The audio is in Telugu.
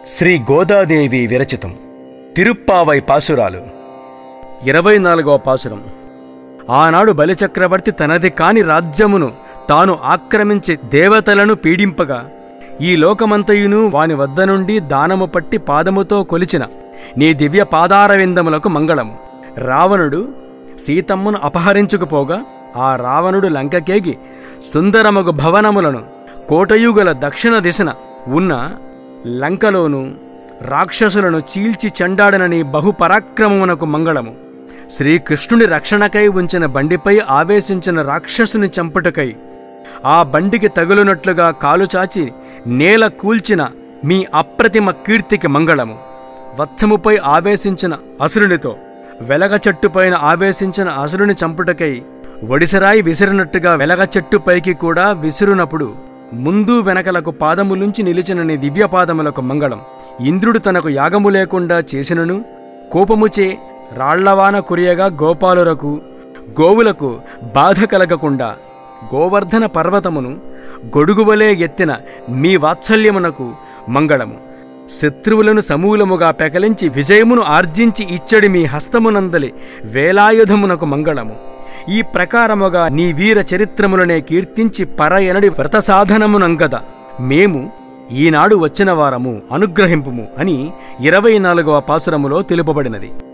శ్రీ గోదాదేవి విరచితం తిరుప్పావై పాసురాలు ఇరవై నాలుగవ పాసురం ఆనాడు బలిచక్రవర్తి తనది కాని రాజ్యమును తాను ఆక్రమించి దేవతలను పీడింపగా ఈ లోకమంతయును వాని వద్ద నుండి దానము పట్టి పాదముతో కొలిచిన నీ దివ్య పాదారవిందములకు మంగళము రావణుడు సీతమ్మను అపహరించుకుపోగా ఆ రావణుడు లంకకేగి సుందరమగు భవనములను కోటయుగల దక్షిణ దిశన ఉన్న లంకలోను రాక్షసులను చీల్చి చెండాడనని బహుపరాక్రమమునకు మంగళము శ్రీకృష్ణుని రక్షణకై ఉంచిన బండిపై ఆవేశించిన రాక్షసుని చంపుటకై ఆ బండికి తగులునట్లుగా కాలు చాచి నేల కూల్చిన మీ అప్రతిమ కీర్తికి మంగళము వత్సముపై ఆవేశించిన అసురునితో వెలగ చెట్టుపైన ఆవేశించిన అసురుని చంపుటకై ఒడిసరాయి విసిరినట్టుగా వెలగ చెట్టుపైకి కూడా విసురునప్పుడు ముందు వెనకలకు పాదములుంచి నిలిచిన నీ దివ్యపాదములకు మంగళం ఇంద్రుడు తనకు యాగము లేకుండా చేసినను కోపముచే రాళ్లవాన కురియగా గోపాలురకు గోవులకు బాధ కలగకుండా గోవర్ధన పర్వతమును గొడుగువలే ఎత్తిన మీ వాత్సల్యమునకు మంగళము శత్రువులను సమూలముగా పెకలించి విజయమును ఆర్జించి ఇచ్చడి మీ హస్తమునందలి వేలాయుధమునకు మంగళము ఈ ప్రకారముగా నీ వీర చరిత్రములనే కీర్తించి పరయనడి వ్రత సాధనమునంగద మేము ఈనాడు వచ్చిన వారము అనుగ్రహింపుము అని ఇరవై నాలుగవ పాసురములో తెలుపబడినది